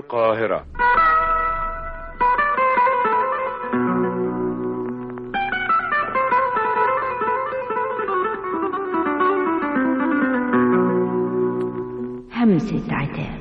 القاهرة همسة عتاب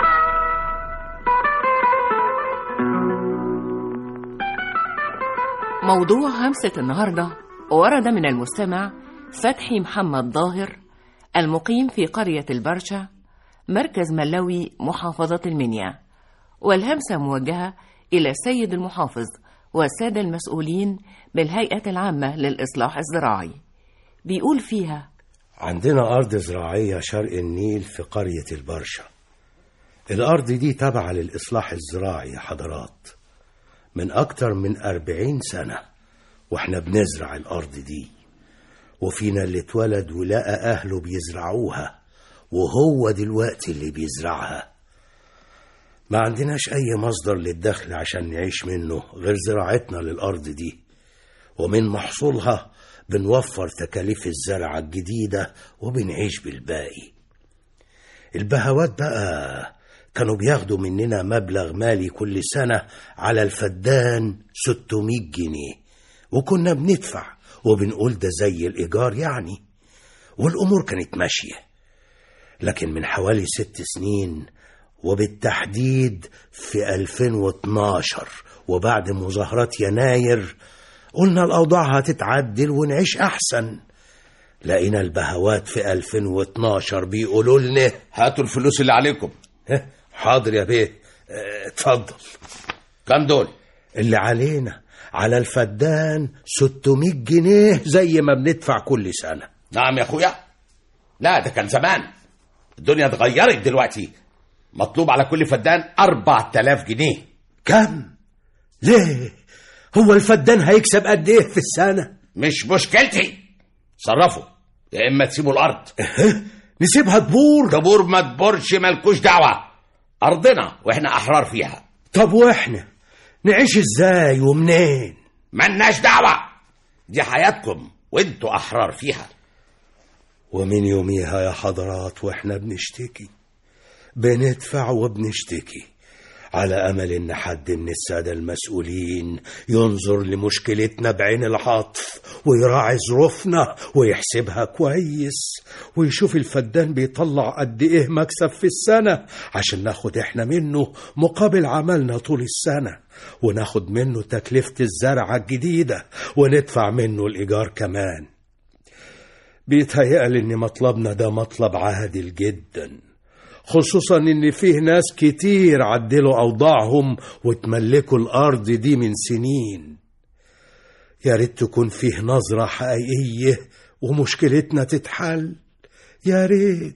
موضوع همسة النهاردة ورد من المستمع فتحي محمد ظاهر المقيم في قرية البرشا مركز ملوي محافظة المنيا والهمسة موجهة إلى السيد المحافظ والسادة المسؤولين بالهيئة العامة للإصلاح الزراعي بيقول فيها عندنا أرض زراعية شرق النيل في قرية البرشا الأرض دي تابعة للإصلاح الزراعي يا حضرات من أكتر من أربعين سنة وإحنا بنزرع الأرض دي وفينا اللي اتولد ولقى أهله بيزرعوها وهو دلوقتي اللي بيزرعها ما عندناش أي مصدر للدخل عشان نعيش منه غير زراعتنا للأرض دي ومن محصولها بنوفر تكاليف الزرعة الجديدة وبنعيش بالباقي البهوات بقى كانوا بياخدوا مننا مبلغ مالي كل سنة على الفدان 600 جنيه وكنا بندفع وبنقول ده زي الإيجار يعني والأمور كانت ماشية لكن من حوالي ست سنين وبالتحديد في 2012 وبعد مظاهرات يناير قلنا الأوضاع هتتعدل ونعيش أحسن لقينا البهوات في 2012 بيقولوا لنا هاتوا الفلوس اللي عليكم "ها، حاضر يا بيه اه، اتفضل كم دول اللي علينا على الفدان 600 جنيه زي ما بندفع كل سنة نعم يا اخويا لا ده كان زمان الدنيا اتغيرت دلوقتي مطلوب على كل فدان 4000 جنيه كم؟ ليه؟ هو الفدان هيكسب قد ايه في السنة؟ مش مشكلتي صرفوا يا اما تسيبوا الارض نسيبها تبور تبور ما تبورش مالكوش دعوه ارضنا واحنا احرار فيها طب واحنا نعيش ازاي ومنين؟ ملناش دعوه دي حياتكم وانتوا احرار فيها ومن يوميها يا حضرات واحنا بنشتكي بندفع وبنشتكي على امل ان حد من الساده المسؤولين ينظر لمشكلتنا بعين العطف ويراعي ظروفنا ويحسبها كويس ويشوف الفدان بيطلع قد ايه مكسب في السنه عشان ناخد احنا منه مقابل عملنا طول السنه وناخد منه تكلفه الزرعه الجديده وندفع منه الايجار كمان بيتهيألي إن مطلبنا ده مطلب عادل جدا خصوصا إن فيه ناس كتير عدلوا أوضاعهم وتملكوا الأرض دي من سنين يا ريت تكون فيه نظرة حقيقية ومشكلتنا تتحل يا ريت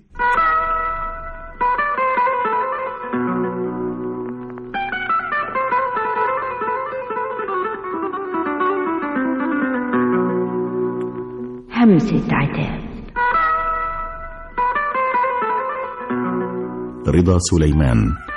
همسة عتاب رضا سليمان